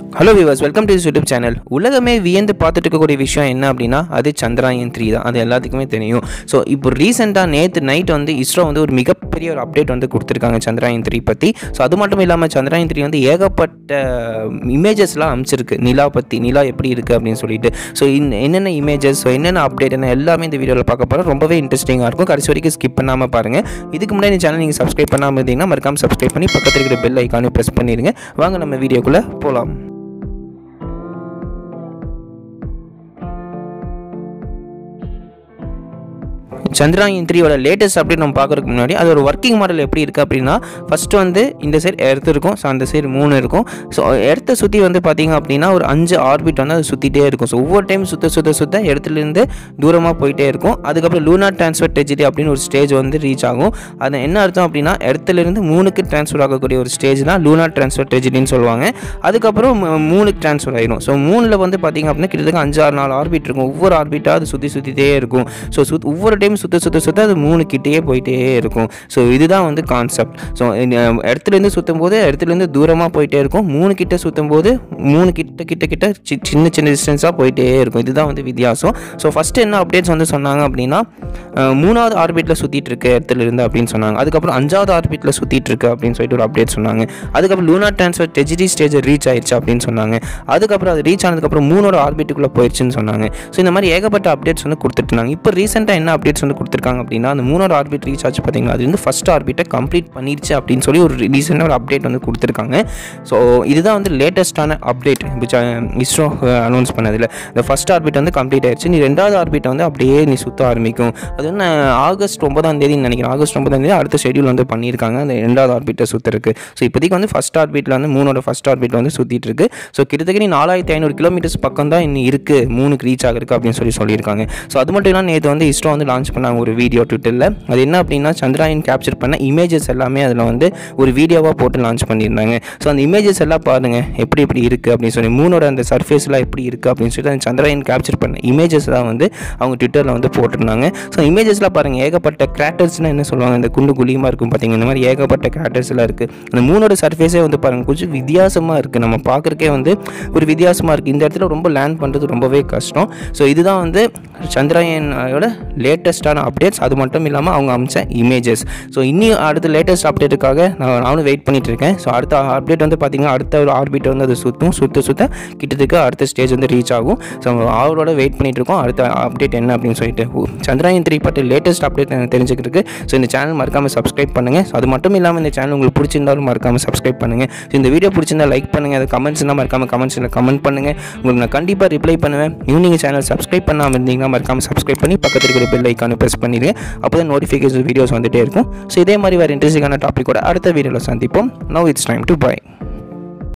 hello viewers welcome to YouTube channel உலகமே வியந்து பார்த்துட்டு இருக்கக்கூடிய விஷயம் என்ன அப்படின்னா அது சந்திராயன் த்ரீ தான் அது எல்லாத்துக்குமே தெரியும் ஸோ இப்போ ரீசெண்டாக நேற்று நைட் வந்து இஸ்ரோ வந்து ஒரு மிகப்பெரிய ஒரு அப்டேட் வந்து கொடுத்துருக்காங்க சந்திராயன் த்ரீ பற்றி ஸோ அது மட்டும் இல்லாமல் சந்திராயன் த்ரீ வந்து ஏகப்பட்ட இமேஜஸ்லாம் அமைச்சிருக்கு நிலா பற்றி நிலா எப்படி இருக்குது அப்படின்னு சொல்லிட்டு ஸோ என்னென்ன இமேஜஸ் ஸோ என்னென்ன அப்டேட் என்ன எல்லாமே இந்த வீடியோவில் பார்க்க போகிறோம் ரொம்பவே இன்ட்ரெஸ்டிங்காக இருக்கும் கடைசி வரைக்கும் ஸ்கிப் பண்ணாமல் பாருங்கள் இதுக்கு முன்னாடி இந்த சேனல் நீங்கள் சப்ஸ்கிரைப் பண்ணாமல் இருந்தீங்கன்னா மறக்காம சப்ஸ்கிரைப் பண்ணி பக்கத்தில் இருக்கிற பெல் ஐக்கானே ப்ரெஸ் பண்ணிடுங்க வாங்க நம்ம வீடியோக்குள்ளே போகலாம் சந்திராயன் த்ரீயோட லேட்டஸ்ட் அப்டேட் நம்ம பார்க்குறதுக்கு முன்னாடி அது ஒரு ஒர்க்கிங் மாடல் எப்படி இருக்குது அப்படின்னா ஃபஸ்ட்டு வந்து இந்த சைடு எர்த் இருக்கும் ஸோ அந்த சைடு மூணு இருக்கும் ஸோ எர்த்தை சுற்றி வந்து பார்த்திங்க அப்படின்னா ஒரு அஞ்சு ஆர்பிட் வந்து அது சுற்றிட்டே இருக்கும் ஸோ ஒவ்வொரு டைம் சுற்ற சுற்ற சுற்ற இடத்துலேருந்து தூரமாக போயிட்டே இருக்கும் அதுக்கப்புறம் லூனா ட்ரான்ஸ்ஃபர் டெஜிட்டி அப்படின்னு ஒரு ஸ்டேஜ் வந்து ரீச் ஆகும் அது என்ன அர்த்தம் அப்படின்னா இடத்துலேருந்து மூணுக்கு ட்ரான்ஸ்ஃபர் ஆகக்கூடிய ஒரு ஸ்டேஜ் தான் லூனா ட்ரான்ஸ்ஃபர் டெஜிட்டின்னு சொல்லுவாங்க அதுக்கப்புறம் மூ- மூணுக்கு ட்ரான்ஸ்ஃபர் ஆயிடும் ஸோ மூணில் வந்து பார்த்திங்க அப்படின்னா கிட்டத்தட்ட அஞ்சு ஆறு நாலு ஆர்பிட் இருக்கும் ஒவ்வொரு ஆர்பிட்டாக அது சுற்றி சுற்றிட்டே இருக்கும் ஸோ சுத் ஒவ்வொரு டைம் சுற்ற சுற்ற சுற்ற அது மூணு கிட்டேயே போயிட்டே இருக்கும் ஸோ இதுதான் வந்து கான்செப்ட் ஸோ இடத்துலேருந்து சுற்றும் போது இடத்துலேருந்து தூரமாக போயிட்டே இருக்கும் மூணு கிட்ட சுற்றும் போது மூணு கிட்ட கிட்ட கிட்ட சி- சின்ன சின்ன டிஸ்டன்ஸாக போயிட்டே இருக்கும் இதுதான் வந்து வித்தியாசம் ஸோ ஃபஸ்ட்டு என்ன அப்டேட்ஸ் வந்து சொன்னாங்க அப்படின்னா அஹ், மூணாவது ஆர்பிட்டில் சுற்றிட்டு இருக்கு இடத்துல இருந்து அப்படின்னு சொன்னாங்க அதுக்கப்புறம் அஞ்சாவது ஆர்பிட்டில் சுற்றிட்டு இருக்கு அப்படின்னு சொல்லிட்டு ஒரு அப்டேட் சொன்னாங்க அதுக்கப்புறம் லூனா ட்ரான்ஸ்ஃபர் டெஜிடி ஸ்டேஜ் ரீச் ஆயிடுச்சு அப்படின்னு சொன்னாங்க அதுக்கப்புறம் அது ரீச் ஆனதுக்கப்புறம் மூணோட ஆர்பிட்டுக்குள்ளே போயிடுச்சுன்னு சொன்னாங்க ஸோ இந்த மாதிரி ஏகப்பட்ட அப்டேட்ஸ் வந்து கொடுத்துட்டு இருந்தாங்க இப்போ ரீசெண்டாக என்ன அப்டேட்ஸ் வந்து கொடுத்துருக்காங்க அப்படின்னா அந்த மூணோட ஆர்பிட் ரீச் ஆச்சு பார்த்தீங்களா அது வந்து ஃபஸ்ட் ஆர்பிட்டை கம்ப்ளீட் பண்ணிடுச்சு அப்படின்னு சொல்லி ஒரு ரீசெண்டாக ஒரு அப்டேட் வந்து கொடுத்துருக்காங்க ஸோ இதுதான் வந்து லேட்டஸ்ட்டான அப்டேட் இஸ்ரோ அனௌன்ஸ் பண்ணதில் இந்த ஃபஸ்ட் ஆர்பிட் வந்து கம்ப்ளீட் ஆயிடுச்சு நீ ரெண்டாவது ஆர்பிட்டை வந்து அப்படியே நீ சுற்ற ஆரம்பிக்கும் அது வந்து ஆகஸ்ட் ஒன்பதாம் தேதி நினைக்கிறேன் ஆகஸ்ட் ஒன்பதாம் தேதி அடுத்த ஷெடியூல் வந்து பண்ணியிருக்காங்க அந்த ரெண்டாவது ஆர்பிட்டை சுற்றுறதுக்கு ஸோ இப்போதைக்கு வந்து ஃபஸ்ட் ஆர்பிட்டில் வந்து மூணோட ஃபஸ்ட் ஆர்பிட் வந்து சுற்றிட்டு இருக்கு ஸோ கிட்டத்தட்ட நீ நாலாயிரத்தி ஐநூறு கிலோமீட்டர்ஸ் பக்கம் தான் இன்னும் இருக்குது மூணுக்கு ரீச் ஆகிருக்கு அப்படின்னு சொல்லி சொல்லியிருக்காங்க ஸோ அது மட்டும் இல்லாமல் நேற்று வந்து இஸ்ரோ வந்து லான்ச் பண்ணாங்க ஒரு வீடியோ ட்விட்டரில் அது என்ன அப்படின்னா சந்திராயன் கேப்சர் பண்ண இமேஜஸ் எல்லாமே அதில் வந்து ஒரு வீடியோவாக போட்டு லான்ச் பண்ணியிருந்தாங்க ஸோ அந்த இமேஜஸ் எல்லாம் பாருங்கள் எப்படி எப்படி இருக்குது அப்படின்னு சொல்லி மூணோட அந்த சர்ஃபேஸ்லாம் எப்படி இருக்குது அப்படின்னு சொல்லி அந்த சந்திராயன் கேப்சர் பண்ண இமேஜஸ் தான் வந்து அவங்க ட்விட்டரில் வந்து போட்டிருந்தாங்க ஸோ இமேஜஸ்லாம் பாருங்கள் ஏகப்பட்ட கிராட்டர்ஸ்னால் என்ன சொல்லுவாங்க இந்த குண்டு குழியுமா இருக்கும் பார்த்தீங்க இந்த மாதிரி ஏகப்பட்ட கிராட்டர்ஸ்லாம் இருக்குது அந்த மூணோட சர்ஃபேஸே வந்து பாருங்கள் கொஞ்சம் வித்தியாசமாக இருக்குது நம்ம பார்க்குறக்கே வந்து ஒரு வித்தியாசமாக இருக்குது இந்த இடத்துல ரொம்ப லேண்ட் பண்ணுறது ரொம்பவே கஷ்டம் ஸோ இதுதான் வந்து சந்திராயனோட லேட்டஸ்ட்டான அப்டேட்ஸ் அது மட்டும் இல்லாமல் அவங்க அமைச்ச இமேஜஸ் ஸோ இன்னும் அடுத்த லேட்டஸ்ட் அப்டேட்டுக்காக நான் நானும் வெயிட் பண்ணிட்டு இருக்கேன் ஸோ அடுத்த அப்டேட் வந்து பார்த்தீங்கன்னா அடுத்த ஒரு ஆர்பிட் வந்து அது சுற்றும் சுற்ற சுற்ற கிட்டத்தட்ட அடுத்த ஸ்டேஜ் வந்து ரீச் ஆகும் ஸோ அவரோட வெயிட் பண்ணிட்டு இருக்கோம் அடுத்த அப்டேட் என்ன அப்படின்னு சொல்லிட்டு ஓ, சந்திராயன் த்ரீ பற்றி லேட்டஸ்ட் அப்டேட் எனக்கு தெரிஞ்சுக்கிறதுக்கு ஸோ இந்த சேனல் மறக்காமல் சப்ஸ்கிரைப் பண்ணுங்கள் ஸோ அது மட்டும் இல்லாமல் இந்த சேனல் உங்களுக்கு பிடிச்சிருந்தாலும் மறக்காமல் சப்ஸ்கிரைப் பண்ணுங்கள் ஸோ இந்த வீடியோ பிடிச்சிருந்தா லைக் பண்ணுங்கள் அது கமெண்ட்ஸ்னால் மறக்காமல் கமெண்ட்ஸில் கமெண்ட் பண்ணுங்கள் உங்களுக்கு நான் கண்டிப்பாக ரிப்ளை பண்ணுவேன் இன்னும் நீங்கள் சேனல் சப்ஸ்கிரைப் பண்ணாமல் இருந்தீங்கன்னா மறக்காமல் சப்ஸ்கிரைப் பண்ணி பக்கத்தில் இருக்கிற பெல் ஐக்கானை ப்ரெஸ் பண்ணிடுங்க அப்போ தான் நோட்டிஃபிகேஷன் வீடியோஸ் வந்துட்டே இருக்கும் ஸோ இதே மாதிரி வேறு இன்ட்ரெஸ்டிங்கான டாப்பிக்கோட அடுத்த வீடியோவில் சந்திப்போம் no it's time to by